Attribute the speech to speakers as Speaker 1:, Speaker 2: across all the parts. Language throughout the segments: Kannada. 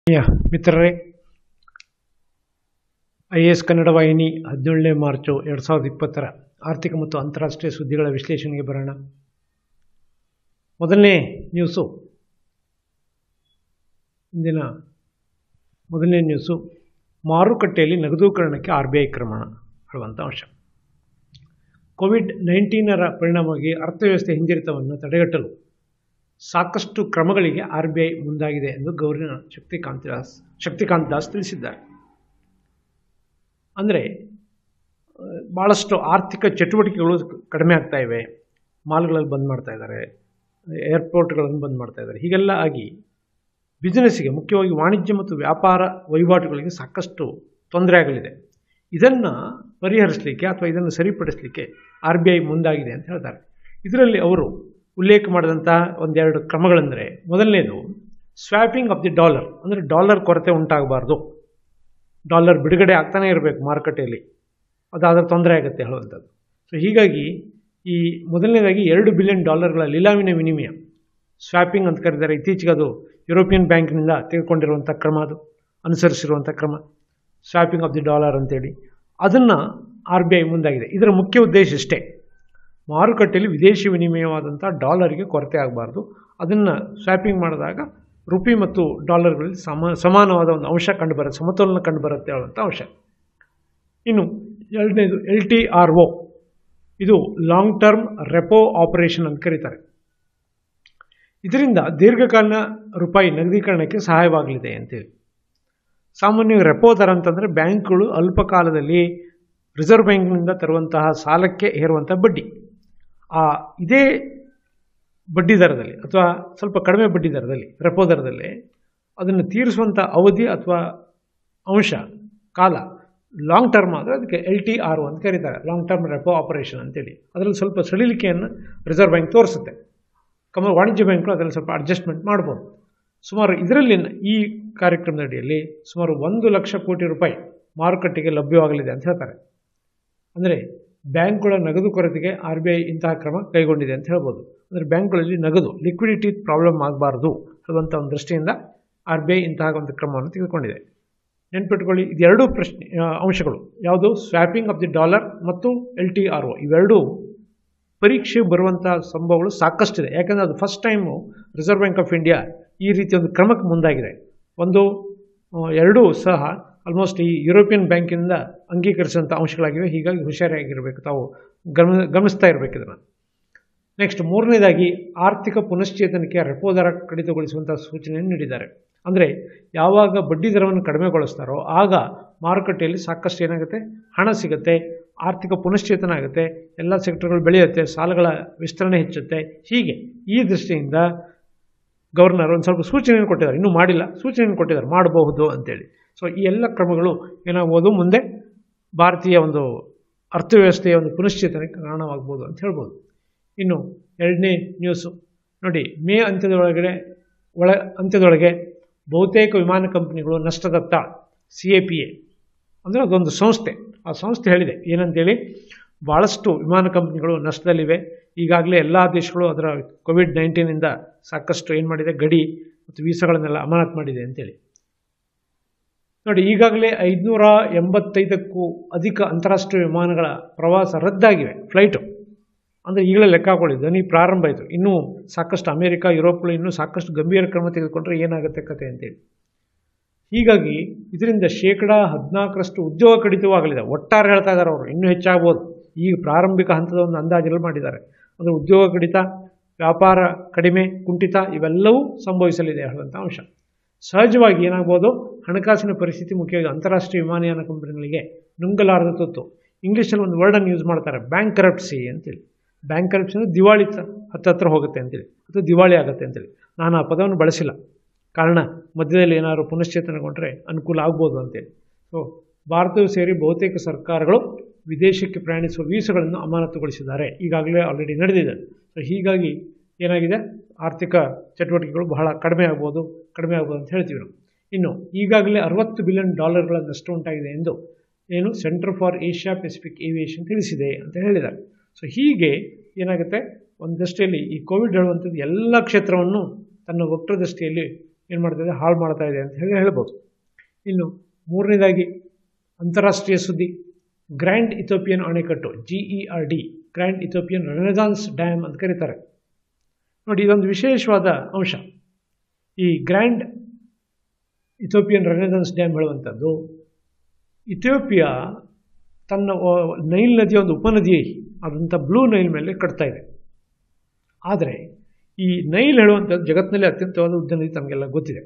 Speaker 1: ಯಾ ಮಿತ್ರರೇ ಐ ಎಸ್ ಕನ್ನಡ ವಾಹಿನಿ ಹದಿನೇಳನೇ ಮಾರ್ಚು ಎರಡು ಸಾವಿರದ ಇಪ್ಪತ್ತರ ಆರ್ಥಿಕ ಮತ್ತು ಅಂತಾರಾಷ್ಟ್ರೀಯ ಸುದ್ದಿಗಳ ವಿಶ್ಲೇಷಣೆಗೆ ಬರೋಣ ಮೊದಲನೇ ನ್ಯೂಸು ಇಂದಿನ ಮೊದಲನೇ ನ್ಯೂಸು ಮಾರುಕಟ್ಟೆಯಲ್ಲಿ ನಗದೀಕರಣಕ್ಕೆ ಆರ್ ಬಿ ಐ ಕ್ರಮ ಹೇಳುವಂಥ ಅಂಶ ಕೋವಿಡ್ ನೈನ್ಟೀನರ ಪರಿಣಾಮವಾಗಿ ಅರ್ಥವ್ಯವಸ್ಥೆ ಹಿಂಜರಿತವನ್ನು ತಡೆಗಟ್ಟಲು ಸಾಕಷ್ಟು ಕ್ರಮಗಳಿಗೆ ಆರ್ ಬಿ ಐ ಮುಂದಾಗಿದೆ ಎಂದು ಗವರ್ನರ್ ಶಕ್ತಿಕಾಂತ್ ದಾಸ್ ಶಕ್ತಿಕಾಂತ್ ದಾಸ್ ತಿಳಿಸಿದ್ದಾರೆ ಅಂದರೆ ಭಾಳಷ್ಟು ಆರ್ಥಿಕ ಚಟುವಟಿಕೆಗಳು ಕಡಿಮೆ ಆಗ್ತಾ ಇವೆ ಮಾಲ್ಗಳಲ್ಲಿ ಬಂದ್ ಮಾಡ್ತಾ ಇದ್ದಾರೆ ಏರ್ಪೋರ್ಟ್ಗಳನ್ನು ಬಂದ್ ಮಾಡ್ತಾ ಇದ್ದಾರೆ ಹೀಗೆಲ್ಲ ಆಗಿ ಬಿಸ್ನೆಸ್ಸಿಗೆ ಮುಖ್ಯವಾಗಿ ವಾಣಿಜ್ಯ ಮತ್ತು ವ್ಯಾಪಾರ ವಹಿವಾಟುಗಳಿಗೆ ಸಾಕಷ್ಟು ತೊಂದರೆ ಆಗಲಿದೆ ಇದನ್ನು ಪರಿಹರಿಸಲಿಕ್ಕೆ ಅಥವಾ ಇದನ್ನು ಸರಿಪಡಿಸಲಿಕ್ಕೆ ಆರ್ ಬಿ ಐ ಮುಂದಾಗಿದೆ ಅಂತ ಹೇಳ್ತಾರೆ ಇದರಲ್ಲಿ ಅವರು ಉಲ್ಲೇಖ ಮಾಡಿದಂತಹ ಒಂದೆರಡು ಕ್ರಮಗಳೆಂದರೆ ಮೊದಲನೇದು ಸ್ವ್ಯಾಪಿಂಗ್ ಆಫ್ ದಿ ಡಾಲರ್ ಅಂದರೆ ಡಾಲರ್ ಕೊರತೆ ಉಂಟಾಗಬಾರ್ದು ಡಾಲರ್ ಬಿಡುಗಡೆ ಆಗ್ತಾನೇ ಇರಬೇಕು ಮಾರುಕಟ್ಟೆಯಲ್ಲಿ ಅದಾದರೆ ತೊಂದರೆ ಆಗುತ್ತೆ ಹೇಳುವಂಥದ್ದು ಸೊ ಹೀಗಾಗಿ ಈ ಮೊದಲನೇದಾಗಿ ಎರಡು ಬಿಲಿಯನ್ ಡಾಲರ್ಗಳ ಲೀಲಾವಿನ ವಿನಿಮಯ ಸ್ವ್ಯಾಪಿಂಗ್ ಅಂತ ಕರೀತಾರೆ ಇತ್ತೀಚೆಗೆ ಅದು ಯುರೋಪಿಯನ್ ಬ್ಯಾಂಕ್ನಿಂದ ತೆಗೆದುಕೊಂಡಿರುವಂಥ ಕ್ರಮ ಅದು ಅನುಸರಿಸಿರುವಂಥ ಕ್ರಮ ಸ್ವ್ಯಾಪಿಂಗ್ ಆಫ್ ದಿ ಡಾಲರ್ ಅಂತೇಳಿ ಅದನ್ನು ಆರ್ ಬಿ ಐ ಮುಂದಾಗಿದೆ ಇದರ ಮುಖ್ಯ ಉದ್ದೇಶ ಇಷ್ಟೇ ಮಾರುಕಟ್ಟೆಯಲ್ಲಿ ವಿದೇಶಿ ವಿನಿಮಯವಾದಂಥ ಡಾಲರಿಗೆ ಕೊರತೆ ಆಗಬಾರ್ದು ಅದನ್ನು ಸ್ವ್ಯಾಪಿಂಗ್ ಮಾಡಿದಾಗ ರುಪಿ ಮತ್ತು ಡಾಲರ್ಗಳಲ್ಲಿ ಸಮ ಸಮಾನವಾದ ಒಂದು ಅಂಶ ಕಂಡುಬರುತ್ತೆ ಸಮತೋಲನ ಕಂಡುಬರುತ್ತೆ ಹೇಳುವಂಥ ಅಂಶ ಇನ್ನು ಎರಡನೇದು ಎಲ್ ಟಿ ಆರ್ ಒ ಇದು ಲಾಂಗ್ ಟರ್ಮ್ ರೆಪೋ ಆಪರೇಷನ್ ಅಂತ ಕರೀತಾರೆ ಇದರಿಂದ ದೀರ್ಘಕಾಲೀನ ರೂಪಾಯಿ ನಗದೀಕರಣಕ್ಕೆ ಸಹಾಯವಾಗಲಿದೆ ಅಂತೇಳಿ ಸಾಮಾನ್ಯವಾಗಿ ರೆಪೋ ದರ ಅಂತಂದರೆ ಬ್ಯಾಂಕ್ಗಳು ಅಲ್ಪ ಕಾಲದಲ್ಲಿ ರಿಸರ್ವ್ ಬ್ಯಾಂಕ್ನಿಂದ ತರುವಂತಹ ಸಾಲಕ್ಕೆ ಹೇರುವಂಥ ಬಡ್ಡಿ ಆ ಇದೇ ಬಡ್ಡಿ ದರದಲ್ಲಿ ಅಥವಾ ಸ್ವಲ್ಪ ಕಡಿಮೆ ಬಡ್ಡಿ ದರದಲ್ಲಿ ರೆಪೋ ದರದಲ್ಲಿ ಅದನ್ನು ತೀರಿಸುವಂಥ ಅವಧಿ ಅಥವಾ ಅಂಶ ಕಾಲ ಲಾಂಗ್ ಟರ್ಮ್ ಆದರೆ ಅದಕ್ಕೆ ಎಲ್ ಟಿ ಆರ್ ಅಂತ ಕರೀತಾರೆ ಲಾಂಗ್ ಟರ್ಮ್ ರೆಪೋ ಆಪರೇಷನ್ ಅಂತೇಳಿ ಅದರಲ್ಲಿ ಸ್ವಲ್ಪ ಸಡಿಲಿಕೆಯನ್ನು ರಿಸರ್ವ್ ಬ್ಯಾಂಕ್ ತೋರಿಸುತ್ತೆ ಕಮ ವಾಣಿಜ್ಯ ಬ್ಯಾಂಕ್ಗಳು ಅದರಲ್ಲಿ ಸ್ವಲ್ಪ ಅಡ್ಜಸ್ಟ್ಮೆಂಟ್ ಮಾಡ್ಬೋದು ಸುಮಾರು ಇದರಲ್ಲಿ ಈ ಕಾರ್ಯಕ್ರಮದ ಅಡಿಯಲ್ಲಿ ಸುಮಾರು ಒಂದು ಲಕ್ಷ ಕೋಟಿ ರೂಪಾಯಿ ಮಾರುಕಟ್ಟೆಗೆ ಲಭ್ಯವಾಗಲಿದೆ ಅಂತ ಹೇಳ್ತಾರೆ ಅಂದರೆ ಬ್ಯಾಂಕ್ಗಳ ನಗದು ಕೊರತೆಗೆ ಆರ್ ಬಿ ಐ ಇಂತಹ ಕ್ರಮ ಕೈಗೊಂಡಿದೆ ಅಂತ ಹೇಳ್ಬೋದು ಅಂದರೆ ಬ್ಯಾಂಕ್ಗಳಲ್ಲಿ ನಗದು ಲಿಕ್ವಿಡಿಟಿ ಪ್ರಾಬ್ಲಮ್ ಆಗಬಾರ್ದು ಅನ್ನುವಂಥ ಒಂದು ದೃಷ್ಟಿಯಿಂದ ಆರ್ ಬಿ ಐ ಇಂತಹ ಒಂದು ಕ್ರಮವನ್ನು ತೆಗೆದುಕೊಂಡಿದೆ ನೆನ್ಪಿಟ್ಕೊಳ್ಳಿ ಇದೆರಡೂ ಪ್ರಶ್ನೆ ಅಂಶಗಳು ಯಾವುದು ಸ್ವ್ಯಾಪಿಂಗ್ ಆಫ್ ದಿ ಡಾಲರ್ ಮತ್ತು ಎಲ್ ಟಿ ಆರ್ ಒ ಇವೆರಡೂ ಪರೀಕ್ಷೆ ಬರುವಂಥ ಸಂಭವಗಳು ಸಾಕಷ್ಟಿದೆ ಯಾಕಂದರೆ ಅದು first time reserve bank of India ಈ ರೀತಿಯ ಒಂದು ಕ್ರಮಕ್ಕೆ ಮುಂದಾಗಿದೆ ಒಂದು ಎರಡೂ ಸಹ ಆಲ್ಮೋಸ್ಟ್ ಈ ಯುರೋಪಿಯನ್ ಬ್ಯಾಂಕಿನಿಂದ ಅಂಗೀಕರಿಸಿದಂಥ ಅಂಶಗಳಾಗಿವೆ ಹೀಗಾಗಿ ಹುಷಾರಾಗಿರಬೇಕು ತಾವು ಗಮನ ಗಮನಿಸ್ತಾ ಇರಬೇಕು ಇದನ್ನು ನೆಕ್ಸ್ಟ್ ಮೂರನೇದಾಗಿ ಆರ್ಥಿಕ ಪುನಶ್ಚೇತನಕ್ಕೆ ರೆಪೋ ದರ ಕಡಿತಗೊಳಿಸುವಂಥ ಸೂಚನೆಯನ್ನು ನೀಡಿದ್ದಾರೆ ಅಂದರೆ ಯಾವಾಗ ಬಡ್ಡಿ ದರವನ್ನು ಕಡಿಮೆಗೊಳಿಸ್ತಾರೋ ಆಗ ಮಾರುಕಟ್ಟೆಯಲ್ಲಿ ಸಾಕಷ್ಟು ಏನಾಗುತ್ತೆ ಹಣ ಸಿಗುತ್ತೆ ಆರ್ಥಿಕ ಪುನಶ್ಚೇತನ ಆಗುತ್ತೆ ಎಲ್ಲ ಸೆಕ್ಟರ್ಗಳು ಬೆಳೆಯುತ್ತೆ ಸಾಲಗಳ ವಿಸ್ತರಣೆ ಹೆಚ್ಚುತ್ತೆ ಹೀಗೆ ಈ ದೃಷ್ಟಿಯಿಂದ ಗವರ್ನರ್ ಒಂದು ಸ್ವಲ್ಪ ಸೂಚನೆಯನ್ನು ಕೊಟ್ಟಿದ್ದಾರೆ ಇನ್ನೂ ಮಾಡಿಲ್ಲ ಸೂಚನೆಯನ್ನು ಕೊಟ್ಟಿದ್ದಾರೆ ಮಾಡಬಹುದು ಅಂತೇಳಿ ಸೊ ಈ ಎಲ್ಲ ಕ್ರಮಗಳು ಏನಾಗ್ಬೋದು ಮುಂದೆ ಭಾರತೀಯ ಒಂದು ಅರ್ಥವ್ಯವಸ್ಥೆಯ ಒಂದು ಪುನಶ್ಚೇತನಕ್ಕೆ ಕಾರಣವಾಗ್ಬೋದು ಅಂತ ಹೇಳ್ಬೋದು ಇನ್ನು ಎರಡನೇ ನ್ಯೂಸು ನೋಡಿ ಮೇ ಅಂತ್ಯದೊಳಗಡೆ ಒಳ ಅಂತ್ಯದೊಳಗೆ ಬಹುತೇಕ ವಿಮಾನ ಕಂಪನಿಗಳು ನಷ್ಟದತ್ತ ಸಿ ಎ ಪಿ ಎ ಅಂದರೆ ಅದೊಂದು ಸಂಸ್ಥೆ ಆ ಸಂಸ್ಥೆ ಹೇಳಿದೆ ಏನಂತೇಳಿ ಭಾಳಷ್ಟು ವಿಮಾನ ಕಂಪನಿಗಳು ನಷ್ಟದಲ್ಲಿವೆ ಈಗಾಗಲೇ ಎಲ್ಲ ದೇಶಗಳು ಅದರ ಕೋವಿಡ್ ನೈನ್ಟೀನಿಂದ ಸಾಕಷ್ಟು ಏನು ಮಾಡಿದೆ ಗಡಿ ಮತ್ತು ವೀಸಾಗಳನ್ನೆಲ್ಲ ಅಮಾನತ್ ಮಾಡಿದೆ ಅಂತೇಳಿ ನೋಡಿ ಈಗಾಗಲೇ ಐದುನೂರ ಎಂಬತ್ತೈದಕ್ಕೂ ಅಧಿಕ ಅಂತಾರಾಷ್ಟ್ರೀಯ ವಿಮಾನಗಳ ಪ್ರವಾಸ ರದ್ದಾಗಿವೆ ಫ್ಲೈಟು ಅಂದರೆ ಈಗಲೇ ಲೆಕ್ಕ ಹಾಕೊಳ್ಳಿ ಧ್ವನಿ ಪ್ರಾರಂಭ ಆಯಿತು ಇನ್ನೂ ಸಾಕಷ್ಟು ಅಮೇರಿಕ ಯುರೋಪ್ಗಳು ಇನ್ನೂ ಸಾಕಷ್ಟು ಗಂಭೀರ ಕ್ರಮ ತೆಗೆದುಕೊಂಡ್ರೆ ಏನಾಗುತ್ತೆ ಕತೆ ಅಂತೇಳಿ ಹೀಗಾಗಿ ಇದರಿಂದ ಶೇಕಡ ಹದಿನಾಲ್ಕರಷ್ಟು ಉದ್ಯೋಗ ಕಡಿತವೂ ಆಗಲಿದೆ ಒಟ್ಟಾರೆ ಹೇಳ್ತಾ ಇದ್ದಾರೆ ಅವರು ಇನ್ನೂ ಹೆಚ್ಚಾಗ್ಬೋದು ಈಗ ಪ್ರಾರಂಭಿಕ ಹಂತದ ಒಂದು ಅಂದಾಜಲ್ಲಿ ಮಾಡಿದ್ದಾರೆ ಅಂದರೆ ಉದ್ಯೋಗ ಕಡಿತ ವ್ಯಾಪಾರ ಕಡಿಮೆ ಕುಂಠಿತ ಇವೆಲ್ಲವೂ ಸಂಭವಿಸಲಿದೆ ಹೇಳುವಂಥ ಅಂಶ ಸಹಜವಾಗಿ ಏನಾಗ್ಬೋದು ಹಣಕಾಸಿನ ಪರಿಸ್ಥಿತಿ ಮುಖ್ಯವಾಗಿ ಅಂತಾರಾಷ್ಟ್ರೀಯ ವಿಮಾನಯಾನ ಕಂಪನಿಗಳಿಗೆ ನುಂಗಲಾರದ ತುತ್ತು ಇಂಗ್ಲೀಷಲ್ಲಿ ಒಂದು ವರ್ಡನ್ನು ಯೂಸ್ ಮಾಡ್ತಾರೆ ಬ್ಯಾಂಕ್ ಕರಪ್ಸಿ ಅಂತೇಳಿ ಬ್ಯಾಂಕ್ ಕರಪ್ಸಿ ಅಂದರೆ ದಿವಾಳಿ ಹತ್ತತ್ರ ಹೋಗುತ್ತೆ ಅಂತೇಳಿ ಅಥವಾ ದಿವಾಳಿ ಆಗುತ್ತೆ ಅಂತೇಳಿ ನಾನು ಆ ಪದವನ್ನು ಬಳಸಿಲ್ಲ ಕಾರಣ ಮಧ್ಯದಲ್ಲಿ ಏನಾದರೂ ಪುನಶ್ಚೇತನಗೊಂಡ್ರೆ ಅನುಕೂಲ ಆಗ್ಬೋದು ಅಂತೇಳಿ ಸೊ ಭಾರತವು ಸೇರಿ ಬಹುತೇಕ ಸರ್ಕಾರಗಳು ವಿದೇಶಕ್ಕೆ ಪ್ರಯಾಣಿಸುವ ವೀಸಾಗಳನ್ನು ಅಮಾನತುಗೊಳಿಸಿದ್ದಾರೆ ಈಗಾಗಲೇ ಆಲ್ರೆಡಿ ನಡೆದಿದೆ ಸೊ ಹೀಗಾಗಿ ಏನಾಗಿದೆ ಆರ್ಥಿಕ ಚಟುವಟಿಕೆಗಳು ಬಹಳ ಕಡಿಮೆ ಆಗ್ಬೋದು ಕಡಿಮೆ ಆಗ್ಬೋದು ಅಂತ ಹೇಳ್ತೀವಿ ನಾವು ಇನ್ನು ಈಗಾಗಲೇ ಅರವತ್ತು ಬಿಲಿಯನ್ ಡಾಲರ್ಗಳ ನಷ್ಟ ಉಂಟಾಗಿದೆ ಎಂದು ಏನು centre for Asia Pacific aviation ತಿಳಿಸಿದೆ ಅಂತ ಹೇಳಿದ್ದಾರೆ ಸೊ ಹೀಗೆ ಏನಾಗುತ್ತೆ ಒಂದು ದೃಷ್ಟಿಯಲ್ಲಿ ಈ ಕೋವಿಡ್ ಹೇಳುವಂಥದ್ದು ಎಲ್ಲ ಕ್ಷೇತ್ರವನ್ನು ತನ್ನ ವಕ್ರ ದೃಷ್ಟಿಯಲ್ಲಿ ಏನು ಮಾಡ್ತಾ ಇದೆ ಹಾಳು ಮಾಡ್ತಾ ಇದೆ ಅಂತ ಹೇಳಿ ಹೇಳ್ಬೋದು ಇನ್ನು ಮೂರನೇದಾಗಿ ಅಂತಾರಾಷ್ಟ್ರೀಯ ಸುದ್ದಿ ಗ್ರ್ಯಾಂಡ್ ಇಥೋಪಿಯನ್ ಅಣೆಕಟ್ಟು G E R D grand Ethiopian renaissance dam ಅಂತ ಕರೀತಾರೆ ನೋಡಿ ಇದೊಂದು ವಿಶೇಷವಾದ ಅಂಶ ಈ ಗ್ರ್ಯಾಂಡ್ ಇಥೋಪಿಯನ್ ರೆನೆಸಾನ್ಸ್ ಡ್ಯಾಮ್ ಹೇಳುವಂಥದ್ದು ಇಥಿಯೋಪಿಯಾ ತನ್ನ ವ- ನೈಲ್ ನದಿಯ ಒಂದು ಉಪನದಿ ಆದಂಥ ಬ್ಲೂ ನೈಲ್ ಮೇಲೆ ಕಟ್ತಾ ಇದೆ ಆದರೆ ಈ ನೈಲ್ ಹೇಳುವಂಥದ್ದು ಜಗತ್ತಿನಲ್ಲಿ ಅತ್ಯಂತವಾದ ಉದ್ದ ನದಿ ತಮಗೆಲ್ಲ ಗೊತ್ತಿದೆ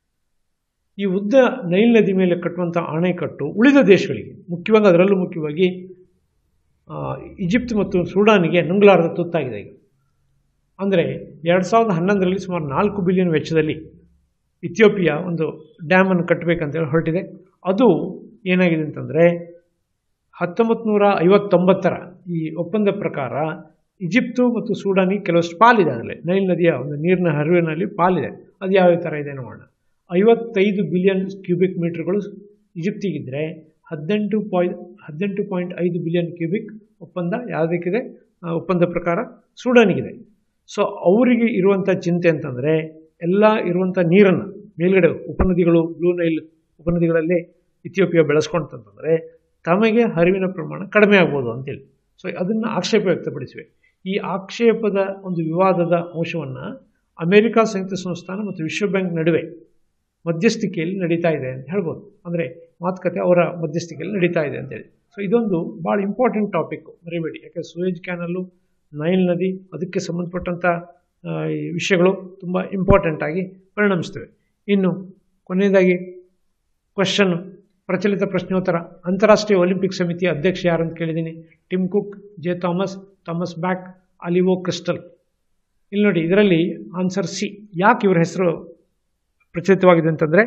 Speaker 1: ಈ ಉದ್ದ ನೈಲ್ ನದಿ ಮೇಲೆ ಕಟ್ಟುವಂಥ ಅಣೆಕಟ್ಟು ಉಳಿದ ದೇಶಗಳಿಗೆ ಮುಖ್ಯವಾಗಿ ಅದರಲ್ಲೂ ಮುಖ್ಯವಾಗಿ ಆ, ಈಜಿಪ್ಟ್ ಮತ್ತು ಸೂಡಾನಿಗೆ ನುಂಗಲಾರದ ತುತ್ತಾಗಿದೆ ಈಗ ಅಂದರೆ ಎರಡು ಸಾವಿರದ ಹನ್ನೊಂದರಲ್ಲಿ ಸುಮಾರು ನಾಲ್ಕು ಬಿಲಿಯನ್ ವೆಚ್ಚದಲ್ಲಿ ಇಥಿಯೋಪಿಯಾ ಒಂದು ಡ್ಯಾಮನ್ನು ಕಟ್ಟಬೇಕಂತೇಳಿ ಹೊರಟಿದೆ ಅದು ಏನಾಗಿದೆ ಅಂತಂದರೆ ಹತ್ತೊಂಬತ್ತು ನೂರ ಐವತ್ತೊಂಬತ್ತರ ಈ ಒಪ್ಪಂದ ಪ್ರಕಾರ ಈಜಿಪ್ತು ಮತ್ತು ಸೂಡಾನಿಗೆ ಕೆಲವಷ್ಟು ಪಾಲಿದೆ ಅದರಲ್ಲಿ ನೈಲ್ ನದಿಯ ಒಂದು ನೀರಿನ ಹರಿವಿನಲ್ಲಿ ಪಾಲಿದೆ ಅದು ಯಾವ ಥರ ಇದೆ ನೋಡೋಣ ಐವತ್ತೈದು ಬಿಲಿಯನ್ ಕ್ಯೂಬಿಕ್ ಮೀಟರ್ಗಳು ಈಜಿಪ್ತಿಗಿದ್ದರೆ ಹದಿನೆಂಟು ಪಾಯಿಂಟ್ ಹದಿನೆಂಟು ಪಾಯಿಂಟ್ ಐದು ಬಿಲಿಯನ್ ಕ್ಯೂಬಿಕ್ ಒಪ್ಪಂದ ಯಾವುದಕ್ಕಿದೆ ಆ, ಒಪ್ಪಂದ ಪ್ರಕಾರ ಸೂಡಾನಿಗಿದೆ ಸೊ ಅವರಿಗೆ ಇರುವಂಥ ಚಿಂತೆ ಅಂತಂದರೆ ಎಲ್ಲ ಇರುವಂಥ ನೀರನ್ನು ಮೇಲ್ಗಡೆ ಉಪನದಿಗಳು ಬ್ಲೂ ನೈಲ್ ಉಪನದಿಗಳಲ್ಲಿ ಇಥಿಯೋಪಿಯಾ ಬೆಳೆಸ್ಕೊಂತಂತಂದರೆ ತಮಗೆ ಹರಿವಿನ ಪ್ರಮಾಣ ಕಡಿಮೆ ಆಗ್ಬೋದು ಅಂತೇಳಿ ಸೊ ಅದನ್ನು ಆಕ್ಷೇಪ ವ್ಯಕ್ತಪಡಿಸಿವೆ ಈ ಆಕ್ಷೇಪದ ಒಂದು ವಿವಾದದ ಅಂಶವನ್ನು ಅಮೆರಿಕ ಸಂಯುಕ್ತ ಸಂಸ್ಥಾನ ಮತ್ತು ವಿಶ್ವ ಬ್ಯಾಂಕ್ ನಡುವೆ ಮಧ್ಯಸ್ಥಿಕೆಯಲ್ಲಿ ನಡೀತಾ ಇದೆ ಅಂತ ಹೇಳ್ಬೋದು ಅಂದರೆ ಮಾತುಕತೆ ಅವರ ಮಧ್ಯಸ್ಥಿಕೆಯಲ್ಲಿ ನಡೀತಾ ಇದೆ ಅಂತೇಳಿ ಸೊ ಇದೊಂದು ಭಾಳ ಇಂಪಾರ್ಟೆಂಟ್ ಟಾಪಿಕ್ಕು ಮರಿಬೇಡಿ ಯಾಕೆ ಸೂಯೇಜ್ ಕ್ಯಾನಲ್ಲು ನೈಲ್ ನದಿ ಅದಕ್ಕೆ ಸಂಬಂಧಪಟ್ಟಂಥ ಆ, ಈ ವಿಷಯಗಳು ತುಂಬ ಇಂಪಾರ್ಟೆಂಟ್ ಆಗಿ ಪರಿಣಮಿಸ್ತವೆ ಇನ್ನು ಕೊನೆಯದಾಗಿ ಕ್ವಶನ್ ಪ್ರಚಲಿತ ಪ್ರಶ್ನೋತ್ತರ ಅಂತಾರಾಷ್ಟ್ರೀಯ ಒಲಿಂಪಿಕ್ ಸಮಿತಿಯ ಅಧ್ಯಕ್ಷ ಯಾರು ಅಂತ ಕೇಳಿದ್ದೀನಿ Tim Cook J Thomas Thomas Bach ಅಲಿವೋ ಕ್ರಿಸ್ಟಲ್ ಇಲ್ಲಿ ನೋಡಿ ಇದರಲ್ಲಿ ಆನ್ಸರ್ ಸಿ ಯಾಕೆ ಇವರ ಹೆಸರು ಪ್ರಚಲಿತವಾಗಿದೆ ಅಂತಂದರೆ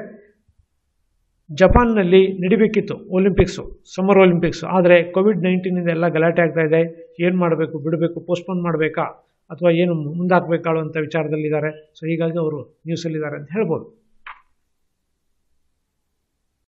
Speaker 1: ಜಪಾನ್ನಲ್ಲಿ ನಡಿಬೇಕಿತ್ತು ಒಲಿಂಪಿಕ್ಸು ಸಮ್ಮರ್ ಒಲಿಂಪಿಕ್ಸು ಆದರೆ ಕೋವಿಡ್ ನೈನ್ಟೀನಿಂದ ಎಲ್ಲ ಗಲಾಟೆ ಆಗ್ತಾ ಇದೆ ಏನು ಮಾಡಬೇಕು ಬಿಡಬೇಕು ಪೋಸ್ಟ್ಪೋನ್ ಮಾಡಬೇಕಾ ಅಥವಾ ಏನು ಮುಂದಾಕಬೇಕಾಳು ಅಂತ ವಿಚಾರದಲ್ಲಿದ್ದಾರೆ ಸೊ ಹೀಗಾಗಿ ಅವರು ನ್ಯೂಸಲ್ಲಿದ್ದಾರೆ ಅಂತ ಹೇಳ್ಬೋದು